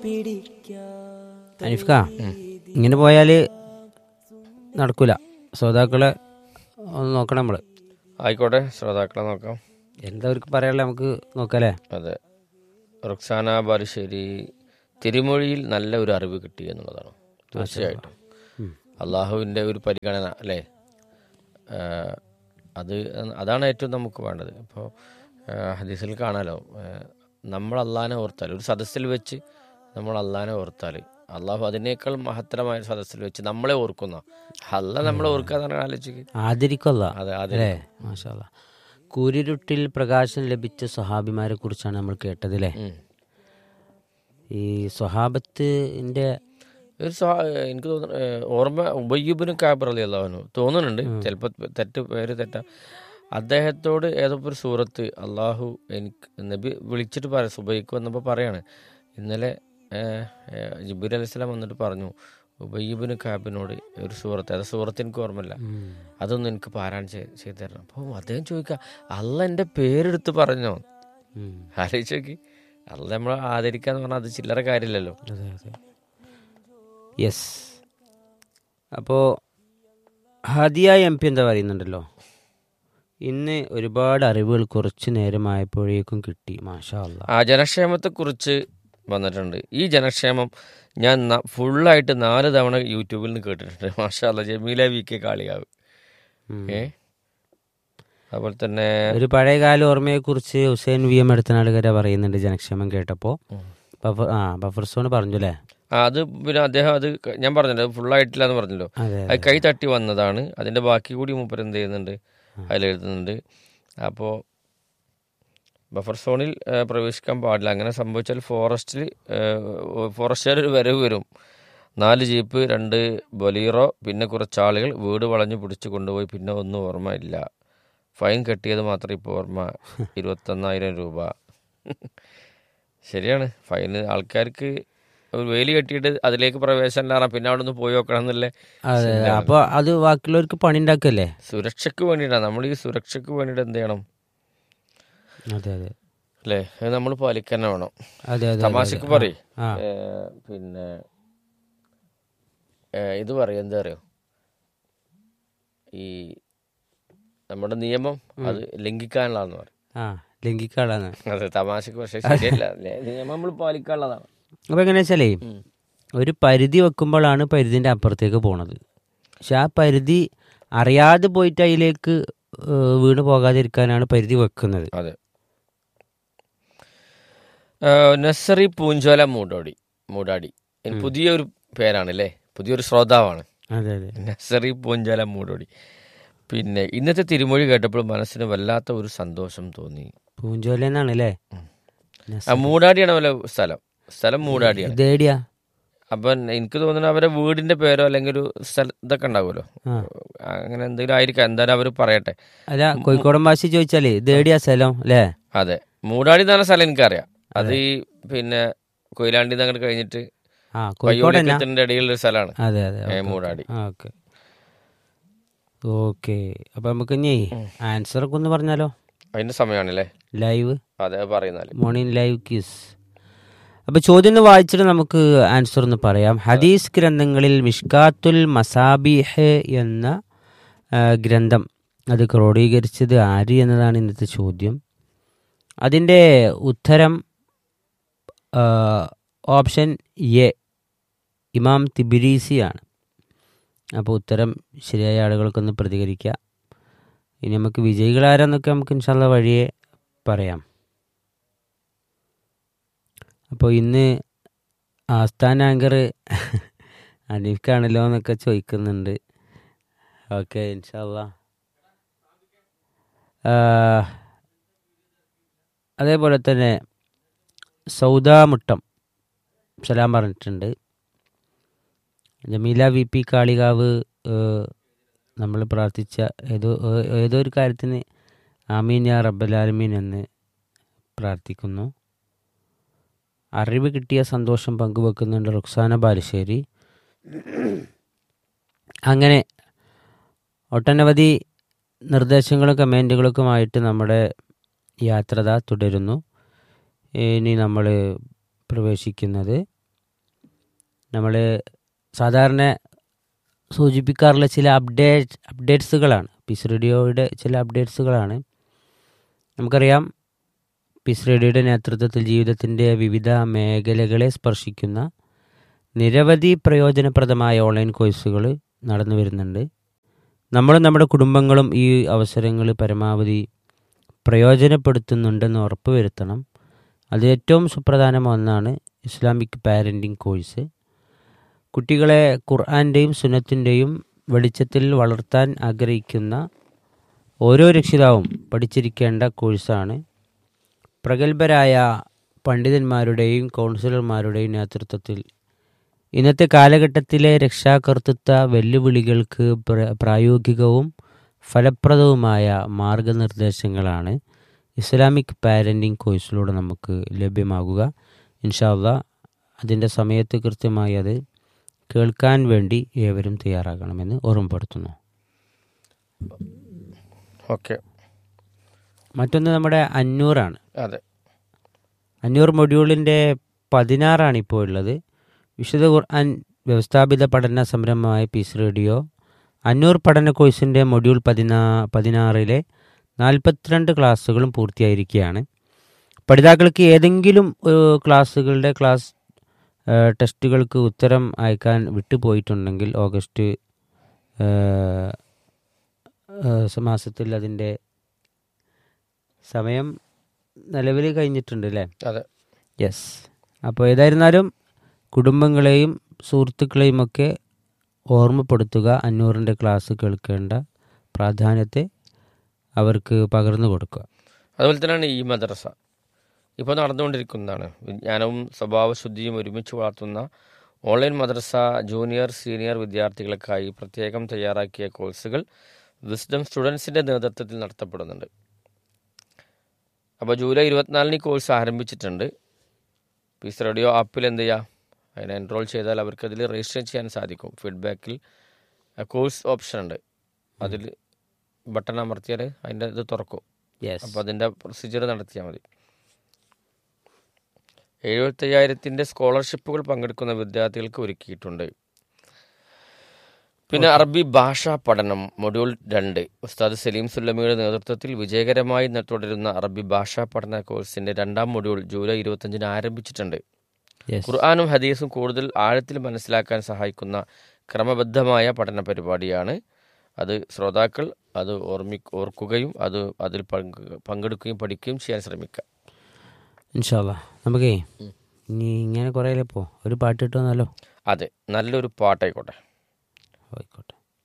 അനിഫ്ക ഇങ്ങനെ പോയാല് നടക്കൂല ശ്രോതാക്കളെ ഒന്ന് നോക്കണം നമ്മള് ആയിക്കോട്ടെ ശ്രോതാക്കളെ നോക്കാം എന്താ അവർക്ക് പറയാനുള്ള നമുക്ക് നോക്കാല്ലേ അതെ റുക്സാന ബാലുശ്ശേരി തിരുമൊഴിയിൽ നല്ല ഒരു അറിവ് കിട്ടി എന്നുള്ളതാണ് തീർച്ചയായിട്ടും അള്ളാഹുവിൻ്റെ ഒരു പരിഗണന അല്ലേ ആ, അത് അതാണ് ഏറ്റവും നമുക്ക് വേണ്ടത് ഇപ്പോൾ ഹദീസിൽ കാണാലോ ആ, നമ്മൾ അള്ളാഹിനെ ഓർത്താൽ ഒരു സദസ്സിൽ വെച്ച് നമ്മൾ അള്ളാഹിനെ ഓർത്താൽ അള്ളാഹു അതിനേക്കാൾ മഹത്തരമായ ഒരു സദസ്സിൽ വെച്ച് നമ്മളെ ഓർക്കുന്ന അല്ല നമ്മളെ ഓർക്കുക എന്ന് പറഞ്ഞാൽ ആലോചിക്ക് ആദരിക്കല്ല അതെ അതെ അല്ലേ മാഷാല്ല കൂരിരുട്ടിൽ പ്രകാശം ലഭിച്ച സ്വഹാബിമാരെ കുറിച്ചാണ് നമ്മൾ കേട്ടത് അല്ലേ ഉം. ഈ സ്വഹാബത്തിന്റെ ഒരു സ്വ- എനിക്ക് തോന്നുന്നു ഏഹ് ഓർമ്മ ഉബയ്യൂബിനും കാബർ അലി അള്ളാഹുനു തോന്നുന്നുണ്ട് ചിലപ്പോൾ തെറ്റ് പേര് തെറ്റാ അദ്ദേഹത്തോട് ഏതോ ഒരു സൂറത്ത് അള്ളാഹു എനിക്ക് നബി വിളിച്ചിട്ട് പറയാം സുബൈക്ക് വന്നപ്പോൾ പറയാണ് ഇന്നലെ ഏഹ്, ഏഹ്, ജിബിർ അലൈഹി സ്വലാം വന്നിട്ട് പറഞ്ഞു ഉബയ്യൂബിന് കാബിനോട് ഒരു സൂറത്ത് അത് സൂറത്ത് എനിക്ക് ഓർമ്മയില്ല അതൊന്നും എനിക്ക് പാരായണം ചെയ്ത് ചെയ്ത് തരണം അപ്പോൾ അദ്ദേഹം ചോദിക്കുക അല്ല എൻ്റെ പേരെടുത്ത് പറഞ്ഞോ ഉം. ആലോചിച്ച് നോക്കി അല്ല നമ്മൾ ആദരിക്കാന്ന് പറഞ്ഞാൽ അത് ചില്ലറ കാര്യമില്ലല്ലോ അതെ അതെ യെസ് അപ്പോൾ ഹദിയ എം പി എന്താ പറയുന്നുണ്ടല്ലോ ഇന്ന് ഒരുപാട് അറിവുകൾ കുറച്ച് നേരമായപ്പോഴേക്കും കിട്ടി മാഷാ അല്ലാ ആ ജനക്ഷേമത്തെക്കുറിച്ച് വന്നിട്ടുണ്ട് ഈ ജനക്ഷേമം ഞാൻ ന- ഫുള്ളായിട്ട് നാല് തവണ യൂട്യൂബിൽ നിന്ന് കേട്ടിട്ടുണ്ട് മാഷാല്ല ജമീല വി കെ കാളികാവ് ഉം. ഏ അതുപോലെ തന്നെ ഒരു പഴയകാല ഓർമ്മയെക്കുറിച്ച് ഹുസൈൻ വി എം എടുത്തനാടുകര പറയുന്നുണ്ട് ജനക്ഷേമം കേട്ടപ്പോൾ ബഫർ ആ ബഫർ സോൺ പറഞ്ഞു അല്ലേ ആ, അത് പിന്നെ അദ്ദേഹം അത് ക- ഞാൻ പറഞ്ഞല്ലോ ഫുള്ളായിട്ടില്ല എന്ന് പറഞ്ഞല്ലോ അതെ അത് കൈ തട്ടി വന്നതാണ് അതിന്റെ ബാക്കി കൂടി മൂപ്പർ എന്ത് ചെയ്യുന്നുണ്ട് അതിലെഴുതുന്നുണ്ട് അപ്പോൾ ബഫർ സോണിൽ ആ, പ്രവേശിക്കാൻ പാടില്ല അങ്ങനെ സംഭവിച്ചാൽ ഫോറസ്റ്റിൽ ഫോറസ്റ്റുകാർ ഒരു വരവ് വരും നാല് ജീപ്പ് രണ്ട് ബൊലീറോ പിന്നെ കുറച്ച് ആളുകൾ വീട് വളഞ്ഞു പിടിച്ച് കൊണ്ടുപോയി പിന്നെ ഒന്നും ഓർമ്മയില്ല ഫൈൻ കെട്ടിയത് മാത്രം ഇപ്പോൾ ഓർമ്മ ഇരുപത്തൊന്നായിരം രൂപ ശരിയാണ് ഫൈന് ആൾക്കാർക്ക് ഒരു വേലി കെട്ടിയിട്ട് അതിലേക്ക് പ്രവേശനം ഇല്ലാറ പിന്നെ അവിടെ നിന്ന് പോയി നോക്കണം എന്നല്ലേ അതെ അപ്പോൾ അത് ബാക്കിയുള്ളവർക്ക് പണി ഉണ്ടാക്കല്ലേ സുരക്ഷയ്ക്ക് വേണ്ടിയിട്ടാണ് നമ്മൾ ഈ സുരക്ഷയ്ക്ക് വേണ്ടിയിട്ട് എന്ത് ചെയ്യണം അതെ അതെ അല്ലേ അത് നമ്മൾ പാലിക്കാൻ തന്നെ വേണം അതെ അതെ തമാശക്ക് പറയും ആ. പിന്നെ ഏ, ഇത് പറയും എന്താ അറിയോ ഈ നമ്മുടെ നിയമം അത് ലംഘിക്കാനുള്ളതെന്ന് പറയും ആ ലംഘിക്കാളാണ് അതെ തമാശക്ക് പക്ഷേ ശരിയല്ല അല്ലേ? നിയമം നമ്മൾ പാലിക്കാനുള്ളതാണ് അപ്പോൾ എങ്ങനെയാ വെച്ചാലേ ഒരു പരിധി വെക്കുമ്പോഴാണ് പരിധിൻ്റെ അപ്പുറത്തേക്ക് പോണത് പക്ഷെ ആ പരിധി അറിയാതെ പോയിട്ട് അതിലേക്ക് ഏഹ്, വീണ് പോകാതിരിക്കാനാണ് പരിധി വെക്കുന്നത് അതെ ആ, നഴ്സറി പൂഞ്ചോല മൂടോടി മൂടാടി ഇനി പുതിയൊരു പേരാണ് അല്ലേ പുതിയൊരു ശ്രോതാവാണ് അതെ അതെ നഴ്സറി പൂഞ്ചോല മൂടോടി പിന്നെ ഇന്നത്തെ തിരുമൊഴി കേട്ടപ്പോൾ മനസ്സിന് വല്ലാത്ത ഒരു സന്തോഷം തോന്നി പൂഞ്ചോല എന്നാണ് അല്ലേ ആ മൂടാടിയാണ് വല്ല സ്ഥലം സ്ഥലം മൂടാടിയാണ് ഇതേടിയാ അപ്പം എനിക്ക് തോന്നുന്നു അവരെ വീടിന്റെ പേരോ അല്ലെങ്കിൽ ഒരു സ്ഥലം ഇതൊക്കെ ഉണ്ടാവുമല്ലോ ആ. അങ്ങനെ എന്തെങ്കിലും ആയിരിക്കാം എന്തായാലും അവർ പറയട്ടെ അല്ല കോഴിക്കോടൻ ഭാഷ ചോദിച്ചാലേ ഇതേടിയാ സ്ഥലം അല്ലേ അതെ മൂടാടി എന്ന് പറഞ്ഞ സ്ഥലം എനിക്കറിയാം അത് ഈ പിന്നെ കൊയിലാണ്ടി അങ്ങോട്ട് കഴിഞ്ഞിട്ട് ആ കോഴിക്കോട് തന്നെ പയ്യോളിക്കത്തിന്റെ ഇടയിലുള്ള ഒരു സ്ഥലമാണ് അതെ അതെ ഏ, ഓക്കെ, മൂടാടി ഓക്കെ. ആ ഓക്കെ ഓക്കെ അപ്പൊ നമുക്ക് ഇനി ആൻസർ ഒക്കെ ഒന്ന് പറഞ്ഞാലോ അതിന്റെ സമയമാണല്ലേ ലൈവ് അതെ അത് പറയുന്നാല് മോർണിംഗ് ലൈവ് ക്യൂസ് അപ്പൊ ചോദ്യം ഒന്ന് വായിച്ചിട്ട് നമുക്ക് ആൻസർ ഒന്ന് പറയാം ഹദീസ് ഗ്രന്ഥങ്ങളിൽ മിഷ്കാത്തുൽ മസാബിഹ് എന്ന ആ, ഗ്രന്ഥം അത് ക്രോഡീകരിച്ചത് ആര് എന്നതാണ് ഇന്നത്തെ ചോദ്യം അതിൻ്റെ ഉത്തരം ആ, ഓപ്ഷൻ എ ഇമാം തിബിരീസിയാണ് അപ്പോൾ ഉത്തരം ശരിയായ ആളുകൾക്കൊന്ന് പ്രതികരിക്കുക ഇനി നമുക്ക് വിജയികൾ ആരാന്നൊക്കെ നമുക്ക് ഇൻഷാല്ല വഴിയെ പറയാം അപ്പോൾ ഇന്ന് ആസ്ഥാന ആങ്കർ അനീഫ്ക്കാണല്ലോ എന്നൊക്കെ ചോദിക്കുന്നുണ്ട് ഓക്കെ ഇൻഷാല്ല അതേപോലെ തന്നെ സൗദാമുട്ടം സലാം പറഞ്ഞിട്ടുണ്ട് ജമീല വി പി കാളികാവ് നമ്മൾ പ്രാർത്ഥിച്ച ഏതോ ഏ- ഏതോ ഒരു കാര്യത്തിന് ആമീൻ യാ റബ്ബലാലമീൻ എന്ന് പ്രാർത്ഥിക്കുന്നു അറിവ് കിട്ടിയ സന്തോഷം പങ്കുവെക്കുന്നുണ്ട് റുക്സാന ബാലുശ്ശേരി അങ്ങനെ ഒട്ടനവധി നിർദ്ദേശങ്ങളും കമൻറ്റുകൾക്കുമായിട്ട് നമ്മുടെ യാത്രത തുടരുന്നു ഇനി നമ്മൾ പ്രവേശിക്കുന്നത് നമ്മൾ സാധാരണ സൂചിപ്പിക്കാറുള്ള ചില അപ്ഡേറ്റ് അപ്ഡേറ്റ്സുകളാണ് പീസ് റേഡിയോയുടെ ചില അപ്ഡേറ്റ്സുകളാണ് നമുക്കറിയാം പീസ് റേഡിയോയുടെ നേതൃത്വത്തിൽ ജീവിതത്തിൻ്റെ വിവിധ മേഖലകളെ സ്പർശിക്കുന്ന നിരവധി പ്രയോജനപ്രദമായ ഓൺലൈൻ കോഴ്സുകൾ നടന്നു വരുന്നുണ്ട് നമ്മളും നമ്മുടെ കുടുംബങ്ങളും ഈ അവസരങ്ങൾ പരമാവധി പ്രയോജനപ്പെടുത്തുന്നുണ്ടെന്ന് ഉറപ്പുവരുത്തണം അത് ഏറ്റവും സുപ്രധാനമായ ഒന്നാണ് ഇസ്ലാമിക് പാരൻറ്റിംഗ് കോഴ്സ് കുട്ടികളെ ഖുർആൻ്റെയും സുന്നത്തിൻ്റെയും വെളിച്ചത്തിൽ വളർത്താൻ ആഗ്രഹിക്കുന്ന ഓരോ രക്ഷിതാവും പഠിച്ചിരിക്കേണ്ട കോഴ്സാണ് പ്രഗത്ഭരായ പണ്ഡിതന്മാരുടെയും കൗൺസിലർമാരുടെയും നേതൃത്വത്തിൽ ഇന്നത്തെ കാലഘട്ടത്തിലെ രക്ഷാകർത്തൃത്വ വെല്ലുവിളികൾക്ക് പ്ര- പ്രായോഗികവും ഫലപ്രദവുമായ മാർഗനിർദ്ദേശങ്ങളാണ് ഇസ്ലാമിക് പാരൻറ്റിംഗ് കോഴ്സിലൂടെ നമുക്ക് ലഭ്യമാകുക ഇൻഷാല്ല അതിൻ്റെ സമയത്ത് കൃത്യമായി അത് കേൾക്കാൻ വേണ്ടി ഏവരും തയ്യാറാകണമെന്ന് ഓർമ്മപ്പെടുത്തുന്നു ഓക്കെ മറ്റൊന്ന് നമ്മുടെ അഞ്ഞൂറാണ് അതെ അഞ്ഞൂറ് മൊഡ്യൂളിൻ്റെ പതിനാറാണ് ഇപ്പോൾ ഉള്ളത് വിശുദ്ധ ഖുർആൻ വ്യവസ്ഥാപിത പഠന സംരംഭമായ പീസ് റേഡിയോ അഞ്ഞൂറ് പഠന കോഴ്സിൻ്റെ മൊഡ്യൂൾ പതിനാ പതിനാറിലെ നാൽപ്പത്തിരണ്ട് ക്ലാസ്സുകളും പൂർത്തിയായിരിക്കുകയാണ് പഠിതാക്കൾക്ക് ഏതെങ്കിലും ഒരു ക്ലാസ്സുകളുടെ ക്ലാസ് ആ, ടെസ്റ്റുകൾക്ക് ഉത്തരം അയക്കാൻ വിട്ടുപോയിട്ടുണ്ടെങ്കിൽ ഓഗസ്റ്റ് ആ, ആ, മാസത്തിൽ അതിൻ്റെ സമയം നിലവിൽ കഴിഞ്ഞിട്ടുണ്ട് അല്ലേ അതെ യെസ് അപ്പോൾ ഏതായിരുന്നാലും കുടുംബങ്ങളെയും സുഹൃത്തുക്കളെയും ഒക്കെ ഓർമ്മപ്പെടുത്തുക അഞ്ഞൂറിൻ്റെ ക്ലാസ് കേൾക്കേണ്ട പ്രാധാന്യത്തെ അവർക്ക് പകർന്നു കൊടുക്കുക അതുപോലെ തന്നെയാണ് ഈ മദ്രസ ഇപ്പോൾ നടന്നുകൊണ്ടിരിക്കുന്നതാണ് വിജ്ഞാനവും സ്വഭാവശുദ്ധിയും ഒരുമിച്ച് വളർത്തുന്ന ഓൺലൈൻ മദ്രസ ജൂനിയർ സീനിയർ വിദ്യാർത്ഥികൾക്കായി പ്രത്യേകം തയ്യാറാക്കിയ കോഴ്സുകൾ വിസ്ഡം സ്റ്റുഡൻസിൻ്റെ നേതൃത്വത്തിൽ നടത്തപ്പെടുന്നുണ്ട് അപ്പോൾ ജൂലൈ ഇരുപത്തിനാലിന് ഈ കോഴ്സ് ആരംഭിച്ചിട്ടുണ്ട് പീസ് റേഡിയോ ആപ്പിൽ എന്ത് ചെയ്യുക അതിനെ എൻറോൾ ചെയ്താൽ അവർക്ക് അതിൽ രജിസ്റ്റർ ചെയ്യാൻ സാധിക്കും ഫീഡ്ബാക്കിൽ കോഴ്സ് ഓപ്ഷൻ ഉണ്ട് അതിൽ ബട്ടൺ അമർത്തിയാൽ അതിൻ്റെ ഇത് തുറക്കും യെസ് അപ്പോൾ അതിൻ്റെ പ്രൊസീജിയർ നടത്തിയാൽ മതി എഴുപത്തയ്യായിരത്തിൻ്റെ സ്കോളർഷിപ്പുകൾ പങ്കെടുക്കുന്ന വിദ്യാർത്ഥികൾക്ക് ഒരുക്കിയിട്ടുണ്ട് പിന്നെ അറബി ഭാഷാ പഠനം മൊഡ്യൂൾ രണ്ട് ഉസ്താദ് സലീം സുല്ലമിയുടെ നേതൃത്വത്തിൽ വിജയകരമായി ന- തുടരുന്ന അറബി ഭാഷാ പഠന കോഴ്സിന്റെ രണ്ടാം മൊഡ്യൂൾ ജൂലൈ ഇരുപത്തഞ്ചിന് ആരംഭിച്ചിട്ടുണ്ട് യെസ് ഖുർആാനും ഹദീസും കൂടുതൽ ആഴത്തിൽ മനസ്സിലാക്കാൻ സഹായിക്കുന്ന ക്രമബദ്ധമായ പഠന പരിപാടിയാണ് അത് ശ്രോതാക്കൾ അത് ഓർമ്മി ഓർക്കുകയും അത് അതിൽ പങ്ക് പങ്കെടുക്കുകയും പഠിക്കുകയും ചെയ്യാൻ ശ്രമിക്കുക ഇൻഷാല്ല നമുക്കേ ഇനി ഇങ്ങനെ കുറേ പോ ഒരു പാട്ട് കിട്ടുമെന്നല്ലോ അതെ നല്ലൊരു പാട്ടായിക്കോട്ടെ ആയിക്കോട്ടെ